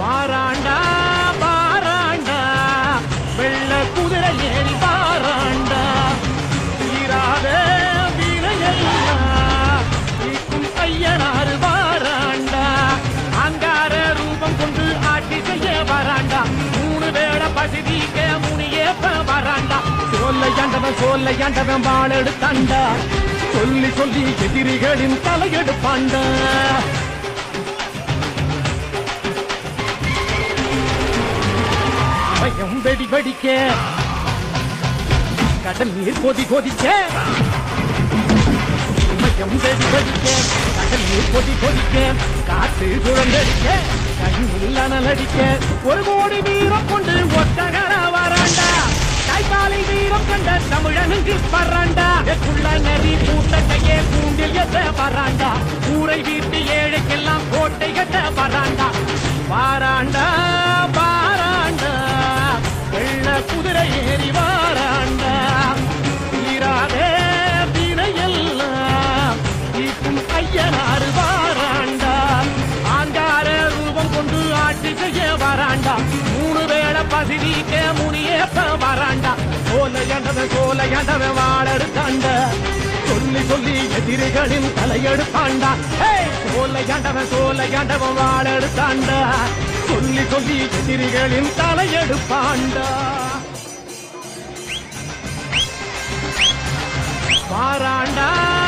பாராண்டா பாராண்டா வெள்ள குதிரை ஏறி பாராண்டா தீராத வினையெல்லாம் தீர்க்கும் ஐயனாறு வாராண்டா அங்கார ரூபம் கொண்டு ஆட்சி செய்ய வராண்டா மூணு வேளை பசிதிக்க முனியேப்ப வராண்டா சோல்லையாண்டவன் சோல்லையாண்டவன் வாழ எடுத்தாண்டா சொல்லி சொல்லி எதிரிகளின் தலையெடுப்பாண்டா பயம் வெடி வெடிக்க கடல் நீர் கொதி கொதிக்க மயம் வெடி வெடிக்க கடல் நீர் கொதி கொதிக்க காற்று சுழந்தடிக்க கண்ணில் அனலடிக்க ஒரு கோடி வீரம் கொண்டு ஒத்தகர வராண்டா கைகாலை வீரம் கண்ட தமிழனுக்கு பறாண்டா குள்ள நரி கூட்டத்தையே கூண்டில் எத்த வராண்டா ஊரை வீட்டு ஏழைக்கெல்லாம் கோட்டை கட்ட வராண்டா வாராண்டா பாராண்டா வெள்ள குதிரை ஏறி வாராண்டா தீராதே வினையெல்லாம் தீர்க்கும் ஐயனாறு வாராண்டா ஆங்கார ரூபம் கொண்டு ஆட்சி செய்ய வராண்டா மூணு வேளை பசிதிக்க முனியேப்ப வராண்டா சோலையாண்டவன் சோலையாண்டவன் வாழடுத்தாண்டா சொல்லி சொல்லி எதிரிகளின் தலையெடுப்பாண்டா ஹேய்! சோலையாண்டவன் சோலையாண்டவன் வாழடுத்தாண்டா சொல்லி சொல்லி எதிரிகளின் தலையெடுப்பாண்டா வாராண்டா